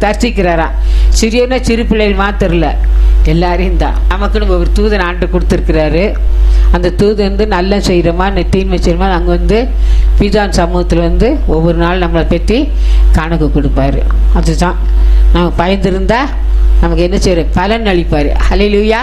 தரிசிக்கிறாராம் சிறியவனா சிறு பிள்ளைகள் மாத்திரம் இல்ல எல்லாரையும் தான் நமக்குன்னு ஒரு தூதன் ஆண்டு கொடுத்துருக்கிறாரு அந்த தூதன் வந்து நல்ல செய்கிறோமா தீன்மை செய்கிறோமா அங்கே வந்து பிதான் சமூகத்தில் வந்து ஒவ்வொரு நாள் நம்மளை பற்றி கணக்கு கொடுப்பாரு அதுதான் நம்ம பயந்துருந்தா நமக்கு என்ன செய்யற பலன் அளிப்பார் ஹalleluya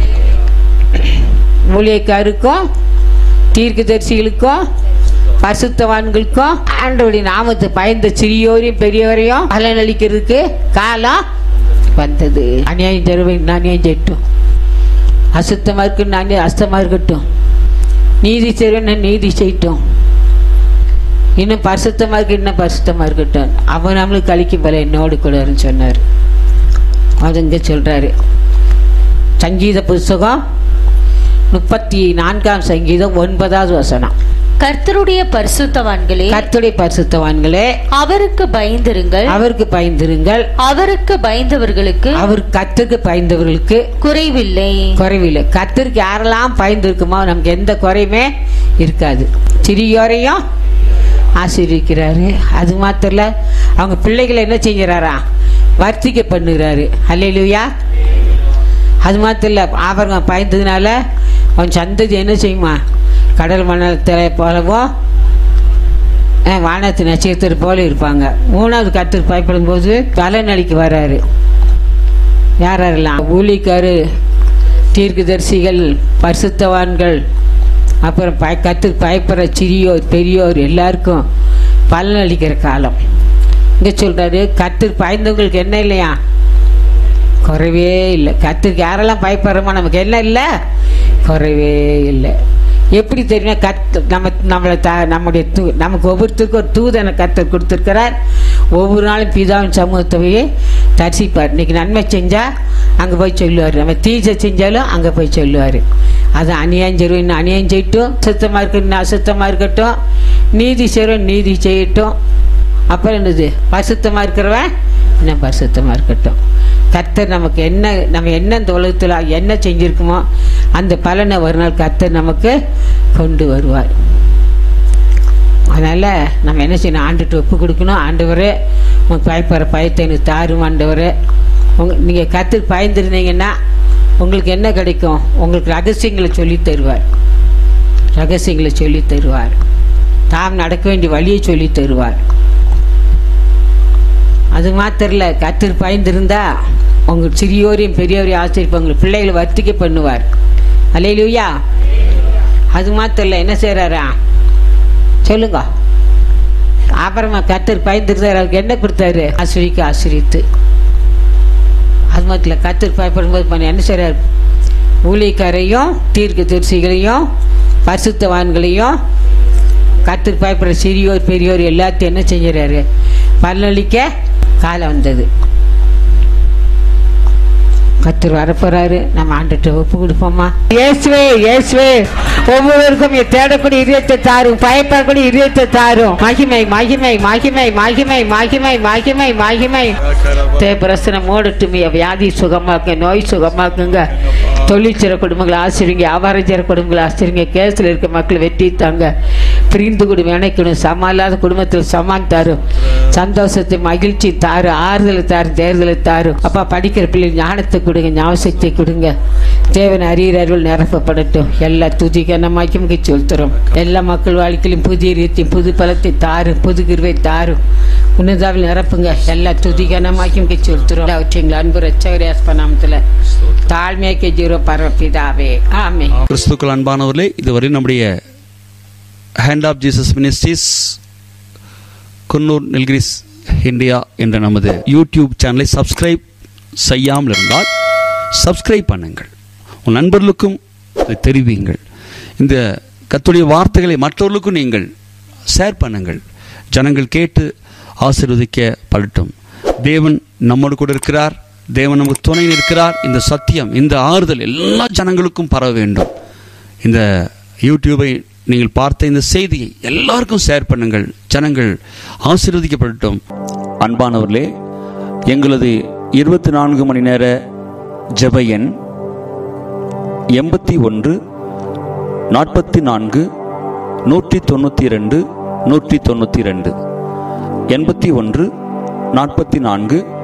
ஊழியக்காருக்கும் தீர்க்கதரிசிகளுக்கும் பசுத்தவான்களுக்கும் ஆண்டவருடைய நாமத்தை பயந்த சிறியோரையும் பெரியவரையும் பலன் அளிக்கிறதுக்கு காலம் வந்தது அநியாயம் தருவேன் அநியாயம் செய்யட்டும் அசுத்தமாக இருக்குன்னு நான் அஸ்தமாக இருக்கட்டும் நீதி செய்வேன் நீதி செய்யட்டும் இன்னும் பரிசுத்தமாக இருக்கு இன்னும் பரிசுத்தமாக இருக்கட்டும் அவன் நம்மளுக்கு கழிக்கும் போல என்னோடு கூடன்னு சொன்னார் அது இங்கே சொல்கிறாரு சங்கீத புஸ்தகம் முப்பத்தி நான்காம் சங்கீதம் ஒன்பதாவது வசனம் கர்த்தருடைய பரிசுத்தவான்களே கர்த்தருடைய பரிசுத்தவான்களே அவருக்கு பயந்திருங்கள் அவருக்கு பயந்திருங்கள் அவருக்கு பயந்தவர்களுக்கு அவர் கர்த்தருக்கு பயந்தவர்களுக்கு குறைவில்லை குறைவில்லை கர்த்தருக்கு யாரெல்லாம் பயந்துருக்குமோ நமக்கு எந்த குறையுமே இருக்காது சிறியோரையும் ஆசீர்விக்கிறாரு அது மாத்திரம் இல்ல, அவங்க பிள்ளைகளை என்ன செஞ்சுறாரா வர்த்திக்க பண்ணுகிறாரு அல்லையிலுயா அது மாத்திரம் இல்லை ஆபரணம் பயந்ததுனால அவன் சந்ததி என்ன செய்யுமா கடல் மணத்தில் போலவோ அஹ், வானத்து நட்சத்திரம் போல இருப்பாங்க மூணாவது கருத்து பயப்படும் போது பலனளிக்கு வராரு யார் யாரெல்லாம் ஊழிக்காரு தீர்க்கதரிசிகள் பரிசுத்தவான்கள் அப்புறம் பய கத்து பயப்படுற சிறியோர் பெரியோர் எல்லாருக்கும் பலனளிக்கிற காலம் இங்கே சொல்கிறாரு கத்து பயந்தவங்களுக்கு என்ன இல்லையா குறைவே இல்லை கத்துக்கு யாரெல்லாம் பயப்படுறோமோ நமக்கு என்ன இல்லை குறைவே இல்லை எப்படி தெரியுமா கத்து நம்ம நம்மளை த நம்முடைய தூ நமக்கு ஒவ்வொருத்தருக்கும் ஒரு தூதனை கத்தர் கொடுத்துருக்கிறார் ஒவ்வொரு நாளும் பிதாவின் சமூகத்தையே தரிசிப்பார் இன்னைக்கு நன்மை செஞ்சால் அங்கே போய் சொல்லுவார் நம்ம தீசை செஞ்சாலும் அங்கே போய் சொல்லுவார் அது அநியாயம் செய்வோம் இன்னும் அநியாயம் செய்யட்டும் சுத்தமாக இருக்கட்டும் இன்னும் அசுத்தமாக இருக்கட்டும் நீதி செய்கிறோம் நீதி செய்யட்டும் அப்புறம் என்னது பரிசுத்தமாக இருக்கிறவன் இன்னும் பரிசுத்தமாக இருக்கட்டும் கர்த்தர் நமக்கு என்ன நம்ம என்ன இந்த உலகத்தில் என்ன செஞ்சுருக்கோமோ அந்த பலனை ஒரு நாள் கர்த்தர் நமக்கு கொண்டு வருவார் அதனால் நம்ம என்ன செய்யணும் ஆண்டுட்டு ஒப்பு கொடுக்கணும் ஆண்டவரே உங்களுக்கு பயப்படுற பயத்தை எனக்கு தாரும் ஆண்டவரே உங்க நீங்கள் கற்றுக்கு பயந்துருந்தீங்கன்னா உங்களுக்கு என்ன கிடைக்கும் உங்களுக்கு ரகசியங்களை சொல்லி தருவார் ரகசியங்களை சொல்லி தருவார் தாம் நடக்க வேண்டிய வழியை சொல்லி தருவார் அது மாத்திரம் இல்லை கத்திர பயந்துருந்தா உங்க சிறியோரையும் பெரியோரையும் ஆசிரியப்ப உங்க பிள்ளைகளை வர்த்திக்க பண்ணுவார் அலையிலுயா அது மாத்திரம் இல்லை என்ன செய்கிறாரா சொல்லுங்க அப்புறமா கத்தர் பயந்துருந்தார் அவருக்கு என்ன கொடுத்தாரு ஆசிரிக்கு ஆசிரித்து அது மாத்திரம் இல்லை கத்தர் பயப்படும்போது பண்ண என்ன செய்கிறார் ஊழியக்காரையும் தீர்க்க தரிசிகளையும் பரிசுத்தவான்களையும் கத்தர் பயப்படுற சிறியோர் பெரியோர் எல்லாத்தையும் என்ன செஞ்சுறாரு பலனளிக்க காலம் வந்தது கத்தர் வரப்போறாரு நம்ம ஆண்டுட்டு ஒப்பு கொடுப்போமா இயேசுவே இயேசுவே ஒவ்வொருவருக்கும் நீ தேடக்கூடிய இதயத்தை தாரும் பயப்படக்கூடிய இதயத்தை தாரும் மகிமை மகிமை மகிமை மகிமை மகிமை மகிமை மகிமை தேவரசனம் ஓடட்டுமே வியாதி சுகமாக்குங்க நோய் சுகமாக்குங்க தொழிற்சிற குடும்பங்களை ஆசிரிங்க வியாபாரம் செய்கிற குடும்பங்களை ஆசிரிங்க கேஸில் இருக்க மக்கள் வெற்றி தாங்க பிரிந்து குடும்பம் இணைக்கணும் சம இல்லாத குடும்பத்தில் சமான் தாரும் சந்தோஷத்தை மகிழ்ச்சி தாரு ஆறுதலை தாரும் தேர்தலை தாரும் அப்பா படிக்கிற பிள்ளை ஞானத்தை கொடுங்க ஞாபகத்தை கொடுங்க தேவன் அறியறவர்கள் நிரப்பப்படட்டும் எல்லா துதி கனமாக்கி மிக சொல்கிறோம் எல்லா மக்கள் வாழ்க்கையிலும் புதிய ரீதியும் புது பலத்தை தாரும் புது கிருவை தாரும் உன்னதாவில் நிரப்புங்க எல்லா துதி கனமாக்கி மிக சொல்கிறோம் அவற்றிங்களை அன்பு ரச்சகரியாஸ்ப நாமத்தில் தாழ்மையாக்கி ஜீரோ பரப்பிதாவே ஆமே கிறிஸ்துக்கள் அன்பானவர்களே இதுவரை நம்முடைய hand of Jesus ministries Coonoor Nilgiris India என்ற நமது யூடியூப் சேனலை சப்ஸ்கிரைப் செய்யாமல் இருந்தால் சப்ஸ்கிரைப் பண்ணுங்கள் உன் நண்பர்களுக்கும் இதை தெரிவியுங்கள் இந்த கத்துடைய வார்த்தைகளை மற்றவர்களுக்கும் நீங்கள் ஷேர் பண்ணுங்கள் ஜனங்கள் கேட்டு ஆசீர்வதிக்கப்படட்டும் தேவன் நம்மோடு கூட இருக்கிறார் தேவன் நமக்கு துணை இருக்கிறார் இந்த சத்தியம் இந்த ஆறுதல் எல்லா ஜனங்களுக்கும் பரவ வேண்டும் இந்த யூடியூபை நீங்கள் பார்த்த இந்த செய்தியை எல்லாருக்கும் ஷேர் பண்ணுங்கள் ஜனங்கள் ஆசீர்வதிக்கப்படட்டும் அன்பானவர்களே எங்களது இருபத்தி நான்கு மணி நேர ஜெப எண் எண்பத்தி ஒன்று நாற்பத்தி நான்கு நூற்றி தொண்ணூற்றி ரெண்டு நூற்றி தொண்ணூற்றி ரெண்டு எண்பத்தி ஒன்று நாற்பத்தி நான்கு